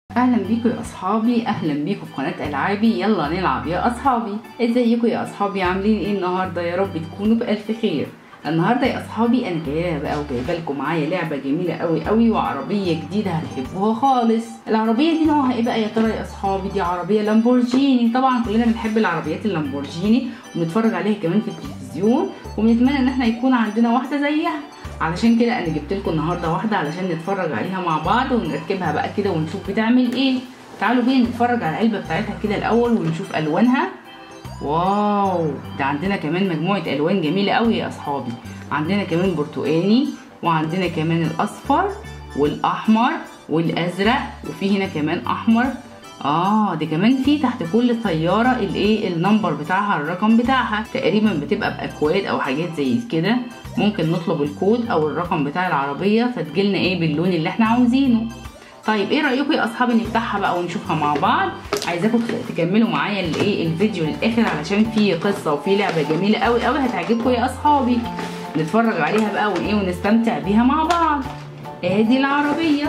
اهلا بيكم يا اصحابي اهلا بيكم في قناه العابي يلا نلعب يا اصحابي ازيكم يا اصحابي عاملين ايه النهارده يا رب تكونوا بالف خير النهارده يا اصحابي انا جايه بقى وجايبه لكم معايا لعبه جميله قوي قوي وعربيه جديده هتحبوها خالص العربيه دي نوعها ايه بقى يا ترى يا اصحابي دي عربيه لامبورجيني طبعا كلنا بنحب العربيات اللامبورجيني وبنتفرج عليها كمان في التلفزيون وبنتمنى ان احنا يكون عندنا واحده زيها علشان كده انا جبت لكم النهارده واحده علشان نتفرج عليها مع بعض ونركبها بقى كده ونشوف بتعمل ايه تعالوا بينا نتفرج على العلبه بتاعتها كده الاول ونشوف الوانها واو ده عندنا كمان مجموعه الوان جميله قوي يا اصحابي عندنا كمان برتقاني وعندنا كمان الاصفر والاحمر والازرق وفي هنا كمان احمر اه دي كمان في تحت كل طياره الايه النمبر بتاعها الرقم بتاعها تقريبا بتبقى باكواد او حاجات زي كده ممكن نطلب الكود او الرقم بتاع العربيه فتجيلنا ايه باللون اللي احنا عاوزينه طيب ايه رايكم يا اصحابي نفتحها بقى ونشوفها مع بعض عايزاكم تكملوا معايا الايه الفيديو للاخر علشان في قصه وفي لعبه جميله قوي قوي هتعجبكم يا اصحابي نتفرج عليها بقى وايه ونستمتع بيها مع بعض ادي العربيه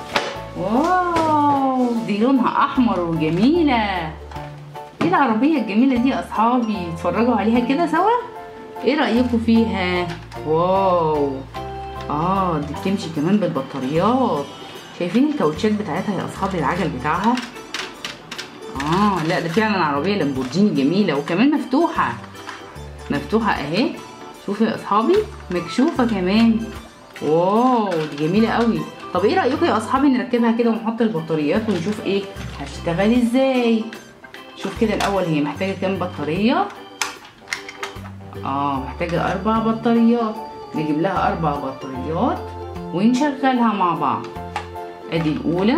واو دي لونها احمر وجميله ايه العربيه الجميله دي يا اصحابي اتفرجوا عليها كده سوا ايه رايكم فيها واو اه دي بتمشي كمان بالبطاريات شايفين الكاوتشات بتاعتها يا اصحابي العجل بتاعها اه لا ده فعلا عربيه لامبورجيني جميله وكمان مفتوحه مفتوحه اهي شوفوا يا اصحابي مكشوفه كمان واو دي جميله قوي طب ايه رايكم يا اصحابي نركبها كده ونحط البطاريات ونشوف ايه هتشتغل ازاي شوف كده الاول هي محتاجه كام بطاريه اه محتاجه اربع بطاريات نجيب لها اربع بطاريات ونشغلها مع بعض ادي الاولى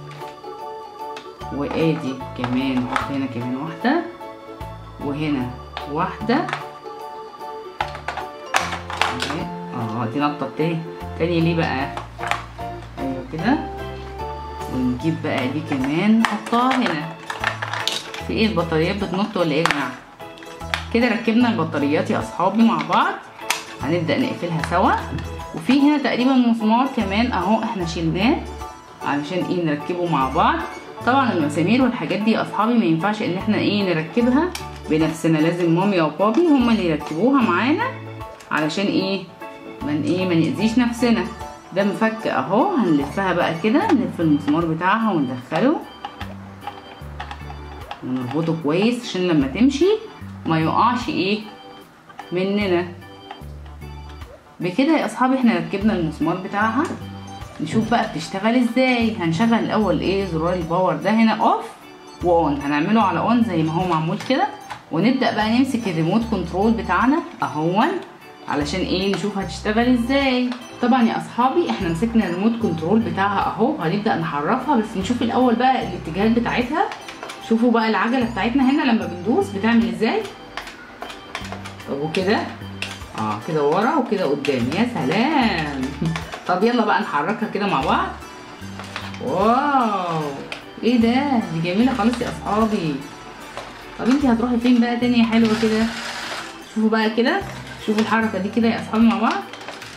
وادي كمان نحط هنا كمان واحده وهنا واحده اه دي نطه تاني تاني ليه بقى ايوه كده ونجيب بقى دي كمان نحطها هنا في ايه البطاريات بتنط ولا ايه يا جماعه كده ركبنا البطاريات يا اصحابي مع بعض هنبدا نقفلها سوا وفي هنا تقريبا مسمار كمان اهو احنا شلناه علشان ايه نركبه مع بعض طبعا المسامير والحاجات دي يا اصحابي ما ينفعش ان احنا ايه نركبها بنفسنا لازم مامي وبابي هما اللي يركبوها معانا علشان ايه من ايه ما نأذيش نفسنا ده مفك اهو هنلفها بقى كده نلف المسمار بتاعها وندخله ونربطه كويس عشان لما تمشي ما يقعش ايه مننا بكده يا اصحابي احنا ركبنا المسمار بتاعها نشوف بقى بتشتغل ازاي هنشغل الاول ايه زرار الباور ده هنا اوف واون هنعمله على اون زي ما هو معمول كده ونبدا بقى نمسك الريموت كنترول بتاعنا اهون علشان ايه نشوف هتشتغل ازاي طبعا يا اصحابي احنا مسكنا الريموت كنترول بتاعها اهو هنبدا نحركها بس نشوف الاول بقى الاتجاهات بتاعتها شوفوا بقى العجله بتاعتنا هنا لما بندوس بتعمل ازاي طب وكده اه كده ورا وكده قدام يا سلام طب يلا بقى نحركها كده مع بعض واو ايه ده دي جميله خالص يا اصحابي طب انتي هتروحي فين بقى تاني يا حلوه كده شوفوا بقى كده شوفوا الحركه دي كده يا اصحابي مع بعض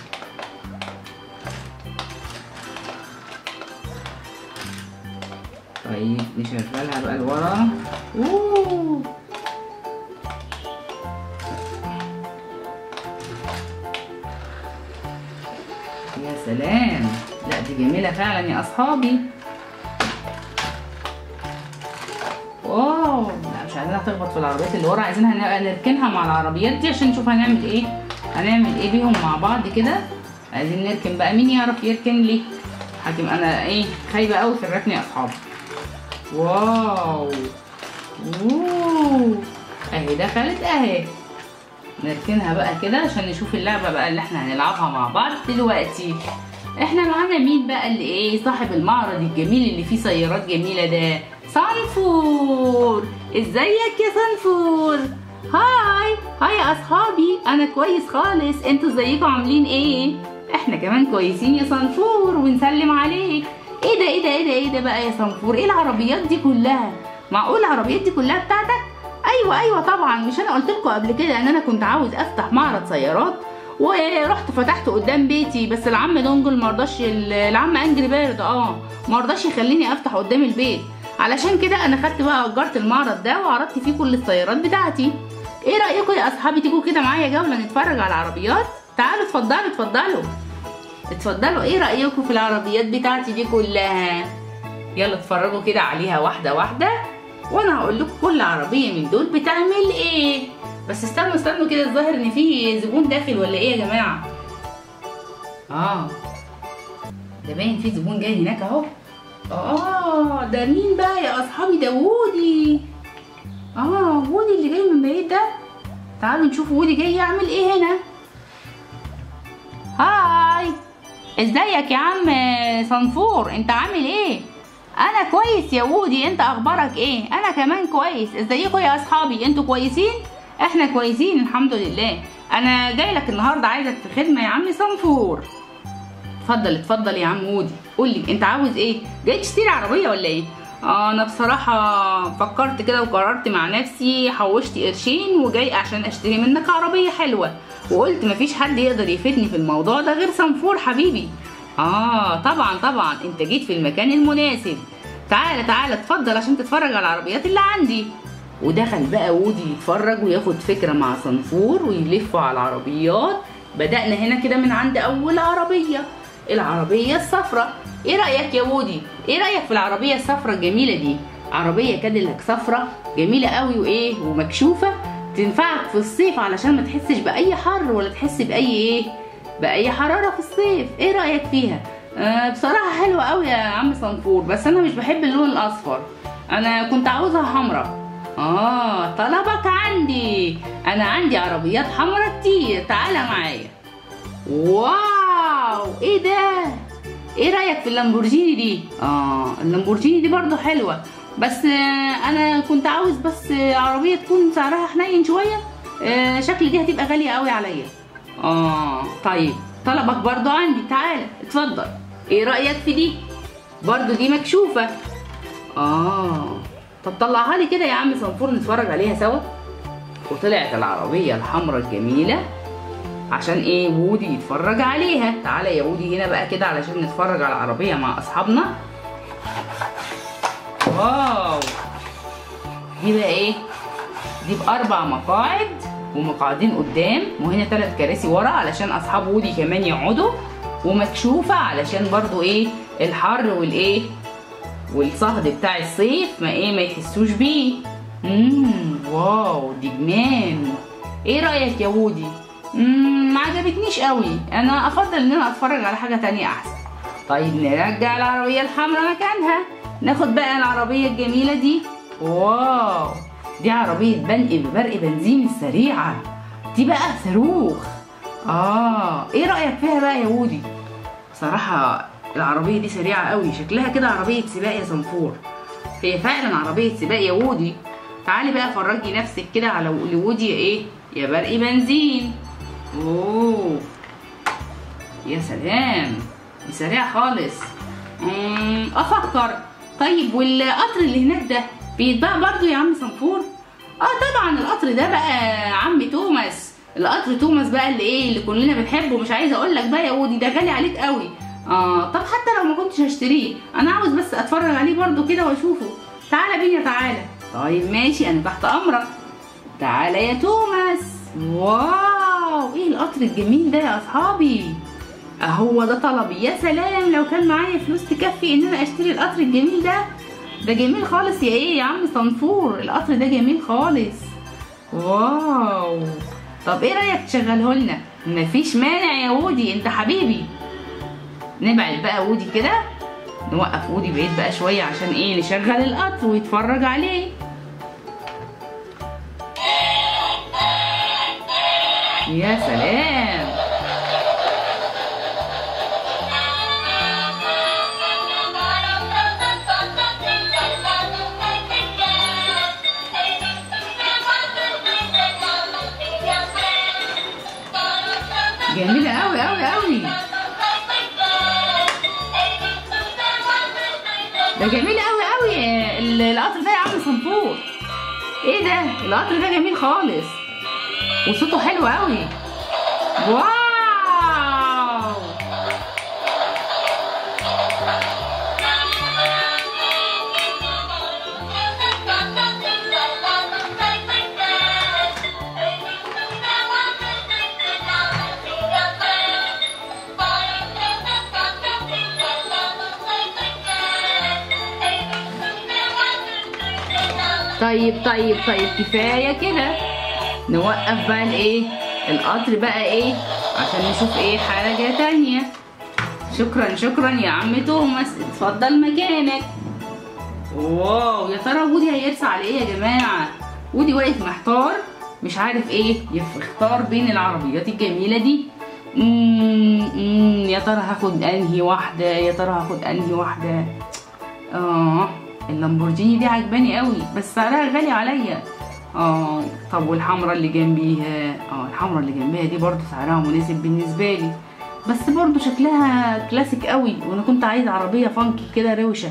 طيب نشغلها بقى لورا اوه يا سلام لا دي جميلة فعلا يا أصحابي واو لا مش عايزينها تخبط في العربيات اللي ورا عايزينها نركنها مع العربيات دي عشان نشوف هنعمل ايه هنعمل ايه بيهم مع بعض كده عايزين نركن بقى مين يعرف يركن لي حاكم انا ايه خايبة قوي في الركن يا أصحابي واو اوه اهي دخلت اهي نركنها بقى كده عشان نشوف اللعبة بقى اللي احنا هنلعبها مع بعض دلوقتي احنا معانا مين بقى اللي ايه صاحب المعرض الجميل اللي فيه سيارات جميلة ده صنفور ازيك يا صنفور هاي هاي يا اصحابي انا كويس خالص انتوا ازيكم عاملين ايه احنا كمان كويسين يا صنفور ونسلم عليك ايه ده ايه ده ايه ده ايه ده بقى يا صنفور ايه العربيات دي كلها معقول العربيات دي كلها بتاعتك ايوه ايوه طبعا مش انا قلت لكم قبل كده ان انا كنت عاوز افتح معرض سيارات ورحت فتحت قدام بيتي بس العم دونجل مرضاش ال- العم انجري بيرد اه مرضاش يخليني افتح قدام البيت علشان كده انا خدت بقى اجرت المعرض ده وعرضت فيه كل السيارات بتاعتي ايه رايكم يا اصحابي تيجوا كده معايا جوله نتفرج على العربيات تعالوا اتفضلوا اتفضلوا اتفضلوا ايه رايكم في العربيات بتاعتي دي كلها يلا اتفرجوا كده عليها واحده واحده وانا هقول لكم كل عربيه من دول بتعمل ايه بس استنوا استنوا كده الظاهر ان في زبون داخل ولا ايه يا جماعه اه ده باين في زبون جاي هناك اهو اه ده مين بقى يا اصحابي ده وودي اه وودي اللي جاي من بعيد ده تعالوا نشوف وودي جاي يعمل ايه هنا هاي ازيك يا عم صنفور انت عامل ايه انا كويس يا وودي انت اخبارك ايه انا كمان كويس ازيكم يا اصحابي انتوا كويسين احنا كويسين الحمد لله انا جاي لك النهارده عايزك في خدمه يا عم صنفور اتفضل اتفضل يا عم وودي قول لي انت عاوز ايه جاي تشتري عربيه ولا ايه آه انا بصراحه فكرت كده وقررت مع نفسي حوشت قرشين وجاي عشان اشتري منك عربيه حلوه وقلت مفيش حد يقدر يفيدني في الموضوع ده غير صنفور حبيبي اه طبعا طبعا انت جيت في المكان المناسب تعالى تعالى اتفضل عشان تتفرج على العربيات اللي عندي ودخل بقى وودي يتفرج وياخد فكره مع صنفور ويلفوا على العربيات بدأنا هنا كده من عند أول عربية العربية الصفراء ايه رأيك يا وودي ايه رأيك في العربية الصفراء الجميلة دي عربية كاديلاك صفراء جميلة قوي وايه ومكشوفة تنفعك في الصيف علشان ما تحسش بأي حر ولا تحس بأي ايه بأي حرارة في الصيف ايه رأيك فيها آه بصراحة حلوة قوي يا عم صنفور بس انا مش بحب اللون الاصفر انا كنت عاوزها حمراء اه طلبك عندي انا عندي عربيات حمراء كتير تعالى معايا واو ايه ده ايه رايك في اللامبورجيني دي اه اللامبورجيني دي برضو حلوه بس آه انا كنت عاوز بس آه عربيه تكون سعرها حنين شويه آه شكل دي هتبقى غاليه قوي عليا اه طيب طلبك برضو عندي تعالى اتفضل ايه رايك في دي برضو دي مكشوفه اه طب طلعها لي كده يا عم صنفور نتفرج عليها سوا وطلعت العربيه الحمراء الجميله عشان ايه وودي يتفرج عليها تعالى يا وودي هنا بقى كده علشان نتفرج على العربيه مع اصحابنا واو دي بقى ايه دي باربع مقاعد ومقعدين قدام وهنا ثلاث كراسي ورا علشان اصحاب وودي كمان يقعدوا ومكشوفه علشان برضو ايه الحر والايه والصهد بتاع الصيف ما ايه ما يحسوش بيه امم واو دي جمال ايه رايك يا وودي امم ما عجبتنيش قوي انا افضل ان انا اتفرج على حاجه تانية احسن طيب نرجع العربيه الحمراء مكانها ناخد بقى العربيه الجميله دي واو دي عربيه بنق ببرق بنزين السريعه دي بقى صاروخ اه ايه رايك فيها بقى يا وودي بصراحه العربيه دي سريعه قوي شكلها كده عربيه سباق يا صنفور هي فعلا عربيه سباق يا وودي تعالي بقى فرجي نفسك كده على لوودي ايه يا برق بنزين اوه يا سلام دي سريعه خالص امم افكر طيب والقطر اللي هناك ده بيتباع برضو يا عم صنفور اه طبعا القطر ده بقى عم توماس القطر توماس بقى اللي ايه اللي كلنا بنحبه مش عايزه اقول لك بقى يا ودي ده غالي عليك قوي اه طب حتى لو ما كنتش هشتريه انا عاوز بس اتفرج عليه برضو كده واشوفه تعالى بينا تعالى طيب ماشي انا تحت امرك تعالى يا توماس واو ايه القطر الجميل ده يا اصحابي اهو ده طلبي يا سلام لو كان معايا فلوس تكفي ان انا اشتري القطر الجميل ده ده جميل خالص يا ايه يا عم صنفور القطر ده جميل خالص واو طب ايه رايك تشغله لنا مفيش مانع يا وودي انت حبيبي نبعد بقى وودي كده نوقف وودي بعيد بقى شويه عشان ايه نشغل القطر ويتفرج عليه يا سلام جميلة أوي أوي أوي ده جميل أوي أوي ال- القطر ده يا عم صنفور ايه ده القطر ده جميل خالص وصوته حلو أوي واو طيب طيب طيب كفايه كده نوقف بقى الايه القطر بقى ايه عشان نشوف ايه حاجه تانية شكرا شكرا يا عم توماس اتفضل مكانك واو يا ترى وودي هيرسى على ايه يا جماعه ودي واقف محتار مش عارف ايه يختار بين العربيات الجميله دي مم مم يا ترى هاخد انهي واحده يا ترى هاخد انهي واحده اه اللامبورجيني دي عجباني قوي بس سعرها غالي عليا اه طب والحمرا اللي جنبيها اه الحمرا اللي جنبيها دي برضو سعرها مناسب بالنسبه لي بس برضو شكلها كلاسيك قوي وانا كنت عايزه عربيه فانكي كده روشه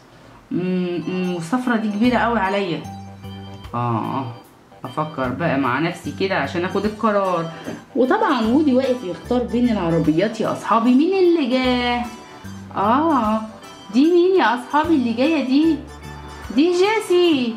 امم والصفرة دي كبيره قوي عليا اه افكر بقى مع نفسي كده عشان اخد القرار وطبعا وودي واقف يختار بين العربيات يا اصحابي مين اللي جاه اه دي مين يا اصحابي اللي جايه دي دي جيسي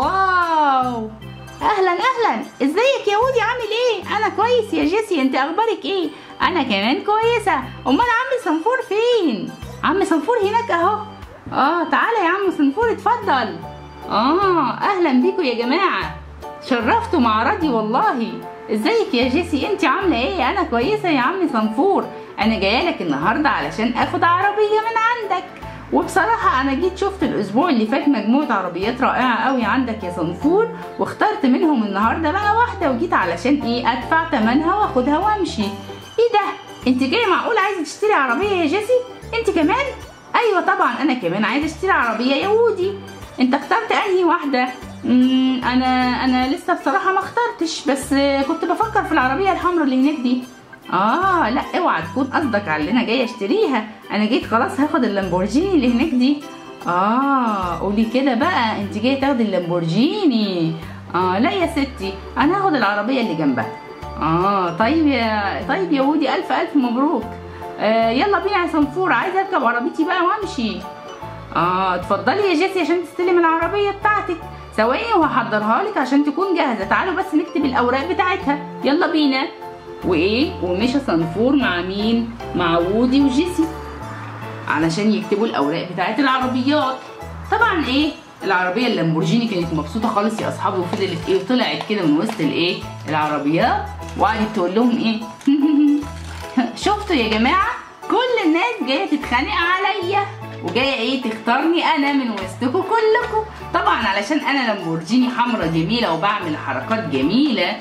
واو اهلا اهلا ازيك يا وودي عامل ايه انا كويس يا جيسي انت اخبارك ايه انا كمان كويسه امال عم صنفور فين عم صنفور هناك اهو اه تعالى يا عم صنفور اتفضل اه اهلا بيكم يا جماعه شرفتوا مع رادي والله ازيك يا جيسي انت عامله ايه انا كويسه يا عم صنفور انا جايه لك النهارده علشان اخد عربيه من عندك وبصراحة أنا جيت شفت الأسبوع اللي فات مجموعة عربيات رائعة قوي عندك يا صنفور واخترت منهم النهاردة بقى واحدة وجيت علشان إيه أدفع تمنها وآخدها وأمشي إيه ده؟ أنت جاية معقول عايزة تشتري عربية يا جيسي؟ أنت كمان؟ أيوة طبعا أنا كمان عايزة أشتري عربية يا وودي أنت اخترت أنهي واحدة؟ مم أنا أنا لسه بصراحة ما اخترتش بس كنت بفكر في العربية الحمراء اللي هناك دي اه لا اوعى تكون قصدك على اللي انا جايه اشتريها انا جيت خلاص هاخد اللامبورجيني اللي هناك دي اه قولي كده بقى انت جايه تاخدي اللامبورجيني اه لا يا ستي انا هاخد العربيه اللي جنبها اه طيب يا طيب يا ودي الف الف مبروك آه يلا بينا يا صنفور عايزه اركب عربيتي بقى وامشي اه اتفضلي يا جيسي عشان تستلم العربيه بتاعتك ثواني وهحضرها لك عشان تكون جاهزه تعالوا بس نكتب الاوراق بتاعتها يلا بينا وايه ومشى صنفور مع مين مع وودي وجيسي علشان يكتبوا الاوراق بتاعت العربيات طبعا ايه العربيه اللامبورجيني كانت مبسوطه خالص يا اصحابي وفضلت ايه وطلعت كده من وسط الايه العربيات وقعدت تقول لهم ايه شفتوا يا جماعه كل الناس جايه تتخانق عليا وجايه ايه تختارني انا من وسطكم كلكم طبعا علشان انا لامبورجيني حمرا جميله وبعمل حركات جميله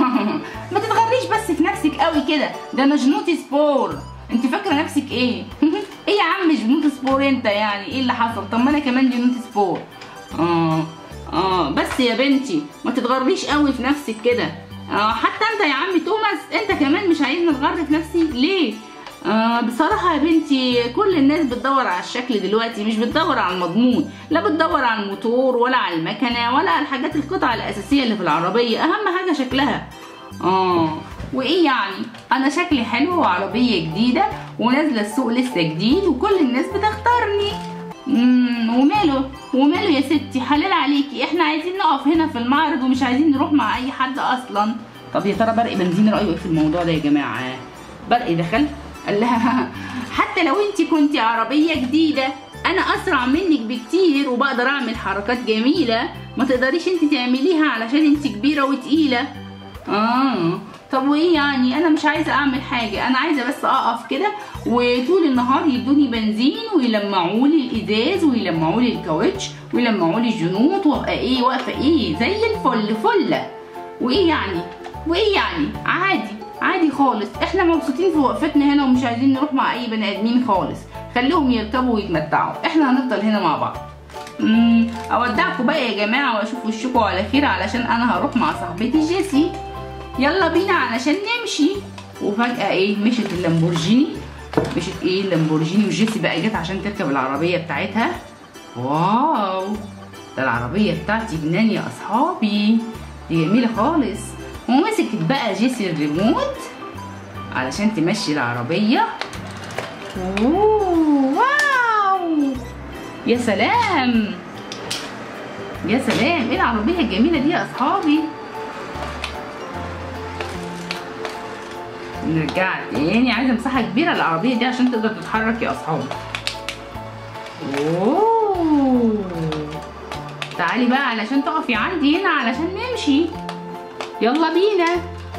ما تتغريش بس في نفسك قوي كده ده انا جنوتي سبور انت فاكره نفسك ايه ايه يا عم جنوتي سبور انت يعني ايه اللي حصل طب ما انا كمان جنوتي سبور اه اه بس يا بنتي ما تتغريش قوي في نفسك كده اه حتى انت يا عم توماس انت كمان مش عايزني اتغر في نفسي ليه آه بصراحة يا بنتي كل الناس بتدور على الشكل دلوقتي مش بتدور على المضمون لا بتدور على الموتور ولا على المكنة ولا على الحاجات القطع الأساسية اللي في العربية أهم حاجة شكلها اه وإيه يعني أنا شكلي حلو وعربية جديدة ونازلة السوق لسه جديد وكل الناس بتختارني امم وماله وماله يا ستي حلال عليكي احنا عايزين نقف هنا في المعرض ومش عايزين نروح مع اي حد اصلا طب يا ترى برق بنزين رايه ايه في الموضوع ده يا جماعه برق دخل قال لها حتى لو انت كنت عربيه جديده انا اسرع منك بكتير وبقدر اعمل حركات جميله ما تقدريش انت تعمليها علشان انت كبيره وتقيله اه طب وايه يعني انا مش عايزه اعمل حاجه انا عايزه بس اقف كده وطول النهار يدوني بنزين ويلمعوا لي الازاز ويلمعوا لي الكاوتش ويلمعوا لي الجنوط وابقى ايه واقفه ايه زي الفل فله وايه يعني وايه يعني عادي عادي خالص احنا مبسوطين في وقفتنا هنا ومش عايزين نروح مع اي بني ادمين خالص خليهم يركبوا ويتمتعوا احنا هنفضل هنا مع بعض امم اودعكم بقى يا جماعه واشوف وشكم على خير علشان انا هروح مع صاحبتي جيسي يلا بينا علشان نمشي وفجاه ايه مشت اللامبورجيني مشت ايه اللامبورجيني وجيسي بقى جت عشان تركب العربيه بتاعتها واو ده العربيه بتاعتي جنان يا اصحابي دي جميله خالص ومسكت بقى جيسي الريموت علشان تمشي العربية أوه واو يا سلام يا سلام ايه العربية الجميلة دي يا اصحابي نرجع تاني عايزة مساحة كبيرة العربية دي عشان تقدر تتحرك يا اصحابي اوه تعالي بقى علشان تقفي عندي هنا علشان نمشي يلا بينا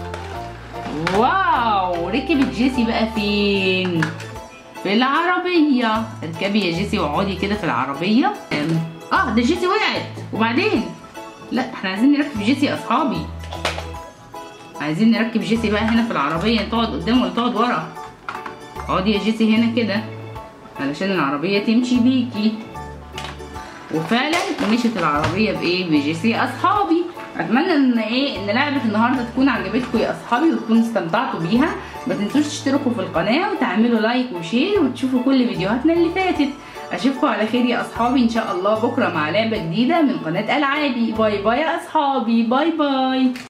واو ركبت جيسي بقى فين في العربية اركبي يا جيسي واقعدي كده في العربية اه ده جيسي وقعت وبعدين لا احنا عايزين نركب جيسي يا اصحابي عايزين نركب جيسي بقى هنا في العربية تقعد قدام ولا تقعد ورا اقعدي يا جيسي هنا كده علشان العربية تمشي بيكي وفعلا مشيت العربية بايه بجيسي يا اصحابي اتمنى ان ايه ان لعبه النهارده تكون عجبتكم يا اصحابي وتكونوا استمتعتوا بيها ما تنسوش تشتركوا في القناه وتعملوا لايك وشير وتشوفوا كل فيديوهاتنا اللي فاتت اشوفكم على خير يا اصحابي ان شاء الله بكره مع لعبه جديده من قناه العابي باي باي يا اصحابي باي باي